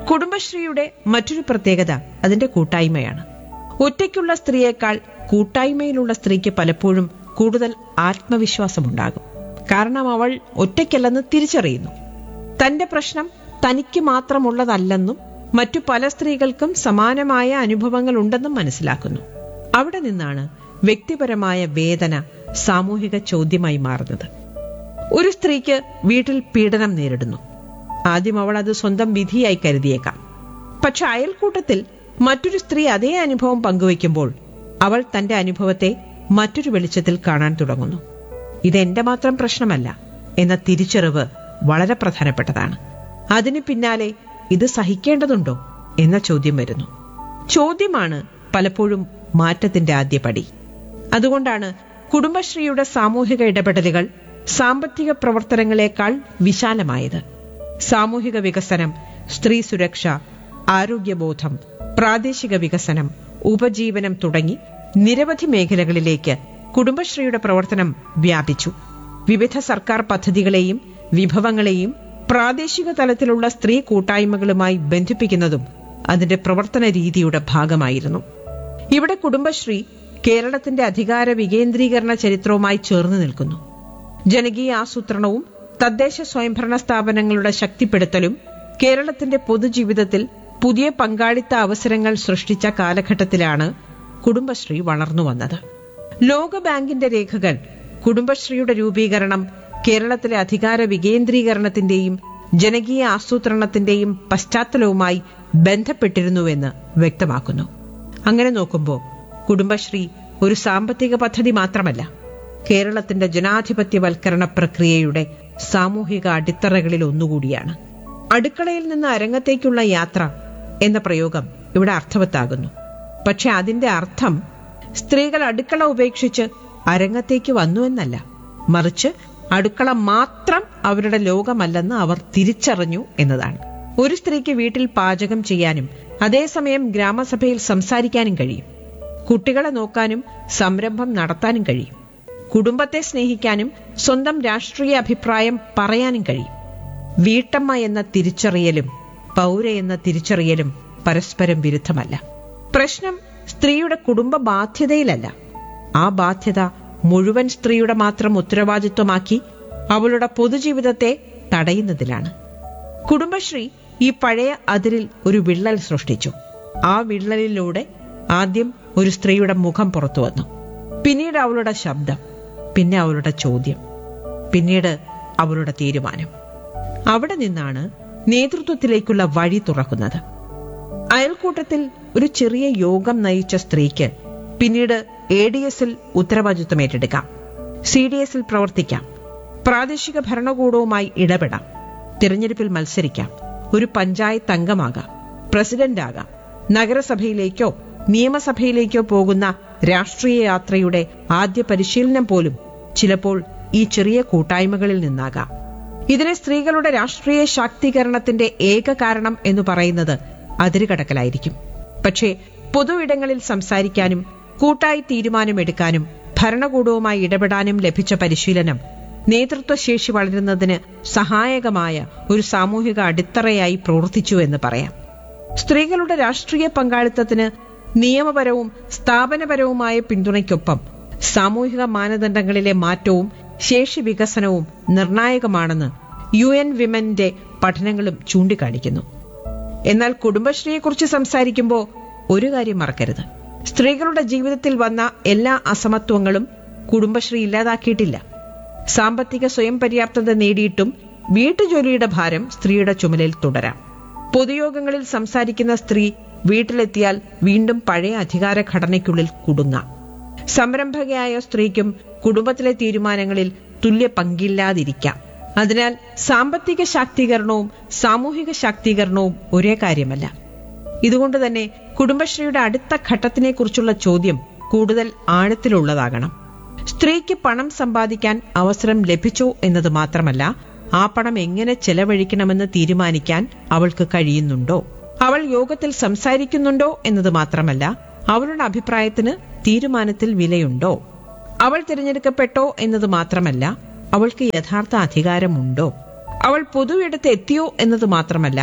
കുടുംബശ്രീയുടെ മറ്റൊരു പ്രത്യേകത അതിന്റെ കൂട്ടായ്മയാണ് ഒറ്റയ്ക്കുള്ള സ്ത്രീയേക്കാൾ കൂട്ടായ്മയിലുള്ള സ്ത്രീക്ക് പലപ്പോഴും കൂടുതൽ ആത്മവിശ്വാസമുണ്ടാകും കാരണം അവൾ ഒറ്റയ്ക്കല്ലെന്ന് തിരിച്ചറിയുന്നു തന്റെ പ്രശ്നം തനിക്ക് മാത്രമുള്ളതല്ലെന്നും മറ്റു പല സ്ത്രീകൾക്കും സമാനമായ അനുഭവങ്ങൾ ഉണ്ടെന്നും മനസ്സിലാക്കുന്നു അവിടെ നിന്നാണ് വ്യക്തിപരമായ വേദന സാമൂഹിക ചോദ്യമായി മാറുന്നത് ഒരു സ്ത്രീക്ക് വീട്ടിൽ പീഡനം നേരിടുന്നു ആദ്യം അവൾ അത് സ്വന്തം വിധിയായി കരുതിയേക്കാം പക്ഷെ അയൽക്കൂട്ടത്തിൽ മറ്റൊരു സ്ത്രീ അതേ അനുഭവം പങ്കുവയ്ക്കുമ്പോൾ അവൾ തന്റെ അനുഭവത്തെ മറ്റൊരു വെളിച്ചത്തിൽ കാണാൻ തുടങ്ങുന്നു ഇതെന്റെ മാത്രം പ്രശ്നമല്ല എന്ന തിരിച്ചറിവ് വളരെ പ്രധാനപ്പെട്ടതാണ് അതിന് പിന്നാലെ ഇത് സഹിക്കേണ്ടതുണ്ടോ എന്ന ചോദ്യം വരുന്നു ചോദ്യമാണ് പലപ്പോഴും മാറ്റത്തിന്റെ ആദ്യപടി അതുകൊണ്ടാണ് കുടുംബശ്രീയുടെ സാമൂഹിക ഇടപെടലുകൾ സാമ്പത്തിക പ്രവർത്തനങ്ങളെക്കാൾ വിശാലമായത് സാമൂഹിക വികസനം സ്ത്രീ സുരക്ഷ ആരോഗ്യബോധം പ്രാദേശിക വികസനം ഉപജീവനം തുടങ്ങി നിരവധി മേഖലകളിലേക്ക് കുടുംബശ്രീയുടെ പ്രവർത്തനം വ്യാപിച്ചു വിവിധ സർക്കാർ പദ്ധതികളെയും വിഭവങ്ങളെയും പ്രാദേശിക തലത്തിലുള്ള സ്ത്രീ കൂട്ടായ്മകളുമായി ബന്ധിപ്പിക്കുന്നതും അതിന്റെ പ്രവർത്തന രീതിയുടെ ഭാഗമായിരുന്നു ഇവിടെ കുടുംബശ്രീ കേരളത്തിന്റെ അധികാര വികേന്ദ്രീകരണ ചരിത്രവുമായി ചേർന്ന് നിൽക്കുന്നു ജനകീയ ആസൂത്രണവും തദ്ദേശ സ്വയംഭരണ സ്ഥാപനങ്ങളുടെ ശക്തിപ്പെടുത്തലും കേരളത്തിന്റെ പൊതുജീവിതത്തിൽ പുതിയ പങ്കാളിത്ത അവസരങ്ങൾ സൃഷ്ടിച്ച കാലഘട്ടത്തിലാണ് കുടുംബശ്രീ വളർന്നു വന്നത് ലോകബാങ്കിന്റെ രേഖകൾ കുടുംബശ്രീയുടെ രൂപീകരണം കേരളത്തിലെ അധികാര വികേന്ദ്രീകരണത്തിന്റെയും ജനകീയ ആസൂത്രണത്തിന്റെയും പശ്ചാത്തലവുമായി ബന്ധപ്പെട്ടിരുന്നുവെന്ന് വ്യക്തമാക്കുന്നു അങ്ങനെ നോക്കുമ്പോൾ കുടുംബശ്രീ ഒരു സാമ്പത്തിക പദ്ധതി മാത്രമല്ല കേരളത്തിന്റെ ജനാധിപത്യവൽക്കരണ പ്രക്രിയയുടെ സാമൂഹിക അടിത്തറകളിൽ ഒന്നുകൂടിയാണ് അടുക്കളയിൽ നിന്ന് അരങ്ങത്തേക്കുള്ള യാത്ര എന്ന പ്രയോഗം ഇവിടെ അർത്ഥവത്താകുന്നു പക്ഷെ അതിന്റെ അർത്ഥം സ്ത്രീകൾ അടുക്കള ഉപേക്ഷിച്ച് അരങ്ങത്തേക്ക് വന്നു എന്നല്ല മറിച്ച് അടുക്കള മാത്രം അവരുടെ ലോകമല്ലെന്ന് അവർ തിരിച്ചറിഞ്ഞു എന്നതാണ് ഒരു സ്ത്രീക്ക് വീട്ടിൽ പാചകം ചെയ്യാനും അതേസമയം ഗ്രാമസഭയിൽ സംസാരിക്കാനും കഴിയും കുട്ടികളെ നോക്കാനും സംരംഭം നടത്താനും കഴിയും കുടുംബത്തെ സ്നേഹിക്കാനും സ്വന്തം രാഷ്ട്രീയ അഭിപ്രായം പറയാനും കഴിയും വീട്ടമ്മ എന്ന തിരിച്ചറിയലും പൗര എന്ന തിരിച്ചറിയലും പരസ്പരം വിരുദ്ധമല്ല പ്രശ്നം സ്ത്രീയുടെ കുടുംബ ബാധ്യതയിലല്ല ആ ബാധ്യത മുഴുവൻ സ്ത്രീയുടെ മാത്രം ഉത്തരവാദിത്വമാക്കി അവളുടെ പൊതുജീവിതത്തെ തടയുന്നതിലാണ് കുടുംബശ്രീ ഈ പഴയ അതിരിൽ ഒരു വിള്ളൽ സൃഷ്ടിച്ചു ആ വിള്ളലിലൂടെ ആദ്യം ഒരു സ്ത്രീയുടെ മുഖം പുറത്തു വന്നു പിന്നീട് അവളുടെ ശബ്ദം പിന്നെ അവളുടെ ചോദ്യം പിന്നീട് അവളുടെ തീരുമാനം അവിടെ നിന്നാണ് നേതൃത്വത്തിലേക്കുള്ള വഴി തുറക്കുന്നത് അയൽക്കൂട്ടത്തിൽ ഒരു ചെറിയ യോഗം നയിച്ച സ്ത്രീക്ക് പിന്നീട് എ ഡി എസിൽ ഉത്തരവാദിത്വം ഏറ്റെടുക്കാം സി ഡി എസിൽ പ്രവർത്തിക്കാം പ്രാദേശിക ഭരണകൂടവുമായി ഇടപെടാം തിരഞ്ഞെടുപ്പിൽ മത്സരിക്കാം ഒരു പഞ്ചായത്ത് അംഗമാകാം പ്രസിഡന്റ് ആകാം നഗരസഭയിലേക്കോ നിയമസഭയിലേക്കോ പോകുന്ന രാഷ്ട്രീയ യാത്രയുടെ ആദ്യ പരിശീലനം പോലും ചിലപ്പോൾ ഈ ചെറിയ കൂട്ടായ്മകളിൽ നിന്നാകാം ഇതിനെ സ്ത്രീകളുടെ രാഷ്ട്രീയ ശാക്തീകരണത്തിന്റെ ഏക കാരണം എന്ന് പറയുന്നത് അതിരുകടക്കലായിരിക്കും പക്ഷേ പൊതുവിടങ്ങളിൽ സംസാരിക്കാനും കൂട്ടായി തീരുമാനമെടുക്കാനും ഭരണകൂടവുമായി ഇടപെടാനും ലഭിച്ച പരിശീലനം നേതൃത്വശേഷി വളരുന്നതിന് സഹായകമായ ഒരു സാമൂഹിക അടിത്തറയായി പ്രവർത്തിച്ചു എന്ന് പറയാം സ്ത്രീകളുടെ രാഷ്ട്രീയ പങ്കാളിത്തത്തിന് നിയമപരവും സ്ഥാപനപരവുമായ പിന്തുണയ്ക്കൊപ്പം സാമൂഹിക മാനദണ്ഡങ്ങളിലെ മാറ്റവും ശേഷി വികസനവും നിർണായകമാണെന്ന് യു എൻ വിമന്റെ പഠനങ്ങളും ചൂണ്ടിക്കാണിക്കുന്നു എന്നാൽ കുടുംബശ്രീയെക്കുറിച്ച് സംസാരിക്കുമ്പോൾ ഒരു കാര്യം മറക്കരുത് സ്ത്രീകളുടെ ജീവിതത്തിൽ വന്ന എല്ലാ അസമത്വങ്ങളും കുടുംബശ്രീ ഇല്ലാതാക്കിയിട്ടില്ല സാമ്പത്തിക സ്വയം പര്യാപ്തത നേടിയിട്ടും വീട്ടുജോലിയുടെ ഭാരം സ്ത്രീയുടെ ചുമലിൽ തുടരാം പൊതുയോഗങ്ങളിൽ സംസാരിക്കുന്ന സ്ത്രീ വീട്ടിലെത്തിയാൽ വീണ്ടും പഴയ അധികാര ഘടനയ്ക്കുള്ളിൽ കുടുങ്ങാം സംരംഭകയായ സ്ത്രീക്കും കുടുംബത്തിലെ തീരുമാനങ്ങളിൽ തുല്യ പങ്കില്ലാതിരിക്കാം അതിനാൽ സാമ്പത്തിക ശാക്തീകരണവും സാമൂഹിക ശാക്തീകരണവും ഒരേ കാര്യമല്ല ഇതുകൊണ്ട് തന്നെ കുടുംബശ്രീയുടെ അടുത്ത ഘട്ടത്തിനെക്കുറിച്ചുള്ള ചോദ്യം കൂടുതൽ ആഴത്തിലുള്ളതാകണം സ്ത്രീക്ക് പണം സമ്പാദിക്കാൻ അവസരം ലഭിച്ചോ എന്നത് മാത്രമല്ല ആ പണം എങ്ങനെ ചെലവഴിക്കണമെന്ന് തീരുമാനിക്കാൻ അവൾക്ക് കഴിയുന്നുണ്ടോ അവൾ യോഗത്തിൽ സംസാരിക്കുന്നുണ്ടോ എന്നത് മാത്രമല്ല അവളുടെ അഭിപ്രായത്തിന് തീരുമാനത്തിൽ വിലയുണ്ടോ അവൾ തിരഞ്ഞെടുക്കപ്പെട്ടോ എന്നത് മാത്രമല്ല അവൾക്ക് യഥാർത്ഥ അധികാരമുണ്ടോ അവൾ പൊതുവിടത്ത് എത്തിയോ എന്നത് മാത്രമല്ല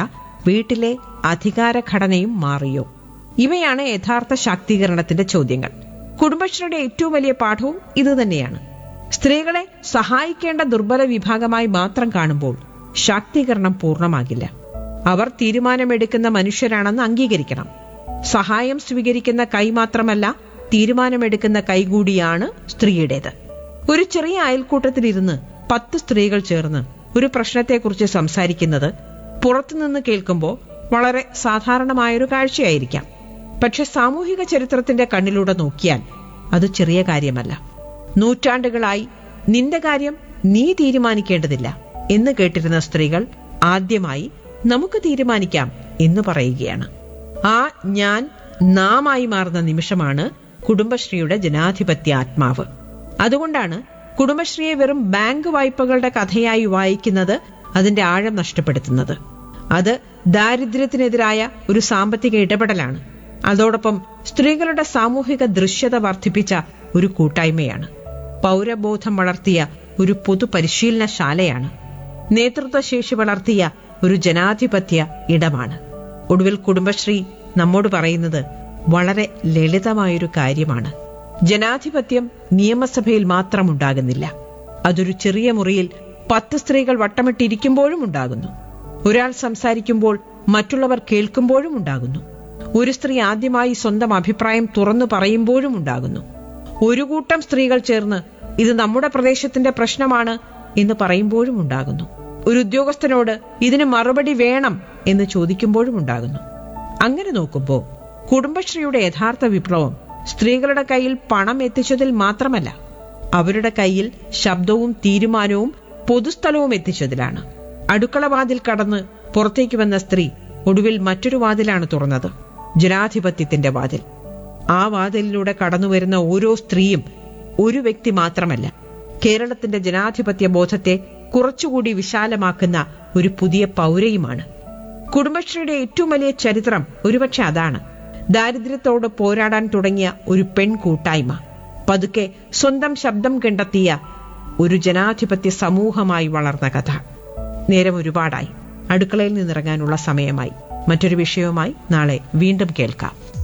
വീട്ടിലെ അധികാരഘടനയും മാറിയോ ഇവയാണ് യഥാർത്ഥ ശാക്തീകരണത്തിന്റെ ചോദ്യങ്ങൾ കുടുംബശ്രീയുടെ ഏറ്റവും വലിയ പാഠവും ഇതുതന്നെയാണ് സ്ത്രീകളെ സഹായിക്കേണ്ട ദുർബല വിഭാഗമായി മാത്രം കാണുമ്പോൾ ശാക്തീകരണം പൂർണ്ണമാകില്ല അവർ തീരുമാനമെടുക്കുന്ന മനുഷ്യരാണെന്ന് അംഗീകരിക്കണം സഹായം സ്വീകരിക്കുന്ന കൈ മാത്രമല്ല തീരുമാനമെടുക്കുന്ന കൈകൂടിയാണ് സ്ത്രീയുടേത് ഒരു ചെറിയ അയൽക്കൂട്ടത്തിലിരുന്ന് പത്ത് സ്ത്രീകൾ ചേർന്ന് ഒരു പ്രശ്നത്തെക്കുറിച്ച് സംസാരിക്കുന്നത് പുറത്തുനിന്ന് കേൾക്കുമ്പോൾ വളരെ സാധാരണമായൊരു കാഴ്ചയായിരിക്കാം പക്ഷെ സാമൂഹിക ചരിത്രത്തിന്റെ കണ്ണിലൂടെ നോക്കിയാൽ അത് ചെറിയ കാര്യമല്ല നൂറ്റാണ്ടുകളായി നിന്റെ കാര്യം നീ തീരുമാനിക്കേണ്ടതില്ല എന്ന് കേട്ടിരുന്ന സ്ത്രീകൾ ആദ്യമായി നമുക്ക് തീരുമാനിക്കാം എന്ന് പറയുകയാണ് ആ ഞാൻ നാമായി മാറുന്ന നിമിഷമാണ് കുടുംബശ്രീയുടെ ജനാധിപത്യ ആത്മാവ് അതുകൊണ്ടാണ് കുടുംബശ്രീയെ വെറും ബാങ്ക് വായ്പകളുടെ കഥയായി വായിക്കുന്നത് അതിന്റെ ആഴം നഷ്ടപ്പെടുത്തുന്നത് അത് ദാരിദ്ര്യത്തിനെതിരായ ഒരു സാമ്പത്തിക ഇടപെടലാണ് അതോടൊപ്പം സ്ത്രീകളുടെ സാമൂഹിക ദൃശ്യത വർദ്ധിപ്പിച്ച ഒരു കൂട്ടായ്മയാണ് പൗരബോധം വളർത്തിയ ഒരു പൊതു പരിശീലനശാലയാണ് നേതൃത്വശേഷി വളർത്തിയ ഒരു ജനാധിപത്യ ഇടമാണ് ഒടുവിൽ കുടുംബശ്രീ നമ്മോട് പറയുന്നത് വളരെ ലളിതമായൊരു കാര്യമാണ് ജനാധിപത്യം നിയമസഭയിൽ മാത്രം ഉണ്ടാകുന്നില്ല അതൊരു ചെറിയ മുറിയിൽ പത്ത് സ്ത്രീകൾ വട്ടമിട്ടിരിക്കുമ്പോഴും ഉണ്ടാകുന്നു ഒരാൾ സംസാരിക്കുമ്പോൾ മറ്റുള്ളവർ കേൾക്കുമ്പോഴും ഉണ്ടാകുന്നു ഒരു സ്ത്രീ ആദ്യമായി സ്വന്തം അഭിപ്രായം തുറന്നു പറയുമ്പോഴും ഉണ്ടാകുന്നു ഒരു കൂട്ടം സ്ത്രീകൾ ചേർന്ന് ഇത് നമ്മുടെ പ്രദേശത്തിന്റെ പ്രശ്നമാണ് എന്ന് പറയുമ്പോഴും ഉണ്ടാകുന്നു ഒരു ഉദ്യോഗസ്ഥനോട് ഇതിന് മറുപടി വേണം എന്ന് ചോദിക്കുമ്പോഴും ഉണ്ടാകുന്നു അങ്ങനെ നോക്കുമ്പോൾ കുടുംബശ്രീയുടെ യഥാർത്ഥ വിപ്ലവം സ്ത്രീകളുടെ കയ്യിൽ പണം എത്തിച്ചതിൽ മാത്രമല്ല അവരുടെ കയ്യിൽ ശബ്ദവും തീരുമാനവും പൊതുസ്ഥലവും എത്തിച്ചതിലാണ് അടുക്കള വാതിൽ കടന്ന് പുറത്തേക്ക് വന്ന സ്ത്രീ ഒടുവിൽ മറ്റൊരു വാതിലാണ് തുറന്നത് ജനാധിപത്യത്തിന്റെ വാതിൽ ആ വാതിലിലൂടെ കടന്നുവരുന്ന ഓരോ സ്ത്രീയും ഒരു വ്യക്തി മാത്രമല്ല കേരളത്തിന്റെ ജനാധിപത്യ ബോധത്തെ കുറച്ചുകൂടി വിശാലമാക്കുന്ന ഒരു പുതിയ പൗരയുമാണ് കുടുംബശ്രീയുടെ ഏറ്റവും വലിയ ചരിത്രം ഒരുപക്ഷെ അതാണ് ദാരിദ്ര്യത്തോട് പോരാടാൻ തുടങ്ങിയ ഒരു പെൺ കൂട്ടായ്മ പതുക്കെ സ്വന്തം ശബ്ദം കണ്ടെത്തിയ ഒരു ജനാധിപത്യ സമൂഹമായി വളർന്ന കഥ നേരം ഒരുപാടായി അടുക്കളയിൽ നിന്നിറങ്ങാനുള്ള സമയമായി മറ്റൊരു വിഷയവുമായി നാളെ വീണ്ടും കേൾക്കാം